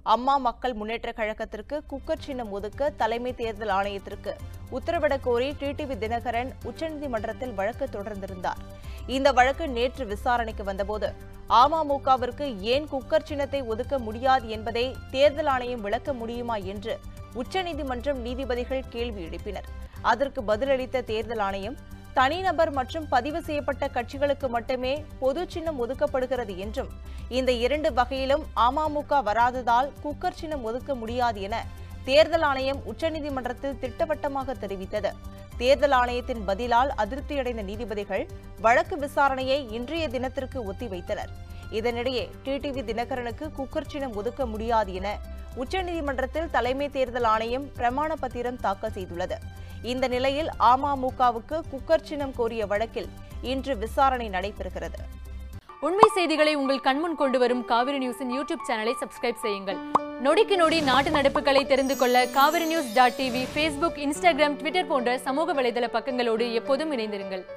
அம்மா மக்கள் முன்னேற்ற கழகத்திற்கு குக்கர் சின்னம் ஒதுக்க தலைமை தேர்தல் ஆணையத்திற்கு உத்தரவிடக் கோரி டிடிவி தினகரன் உச்சநீதிமன்றத்தில் வழக்கு தொடர்ந்திருந்தார் இந்த வழக்கு நேற்று விசாரணைக்கு வந்தபோது அமமுகவிற்கு ஏன் குக்கர் சின்னத்தை ஒதுக்க முடியாது என்பதை தேர்தல் ஆணையம் விளக்க முடியுமா என்று உச்சநீதிமன்றம் நீதிபதிகள் கேள்வி எழுப்பினர் அதற்கு பதிலளித்த தேர்தல் ஆணையம் தனிநபர் மற்றும் பதிவு செய்யப்பட்ட கட்சிகளுக்கு மட்டுமே பொது சின்னம் ஒதுக்கப்படுகிறது என்றும் இந்த இரண்டு வகையிலும் அமமுக வராததால் குக்கர் சின்னம் ஒதுக்க முடியாது என தேர்தல் ஆணையம் உச்சநீதிமன்றத்தில் திட்டவட்டமாக தெரிவித்தது தேர்தல் ஆணையத்தின் பதிலால் அதிருப்தியடைந்த நீதிபதிகள் வழக்கு விசாரணையை இன்றைய தினத்திற்கு ஒத்திவைத்தனர் இதனிடையே டிடிவி தினகரனுக்கு குக்கர் சின்னம் ஒதுக்க முடியாது என உச்சநீதிமன்றத்தில் தலைமை தேர்தல் ஆணையம் பிரமாண பத்திரம் தாக்கல் செய்துள்ளது இந்த நிலையில் அமமுகவுக்கு குக்கர் சின்னம் கோரிய வழக்கில் இன்று விசாரணை நடைபெறுகிறது உண்மை செய்திகளை உங்கள் கண்முன் கொண்டு வரும் காவிரி நியூஸின் யூடியூப் சேனலை சப்ஸ்கிரைப் செய்யுங்கள் நொடிக்கு நொடி நாட்டு நடப்புகளை தெரிந்து கொள்ள Kaveri news dot TV Facebook Instagram Twitter போன்ற சமூக வலைதள பக்கங்களோடு எப்போதும் இணைந்திருங்கள்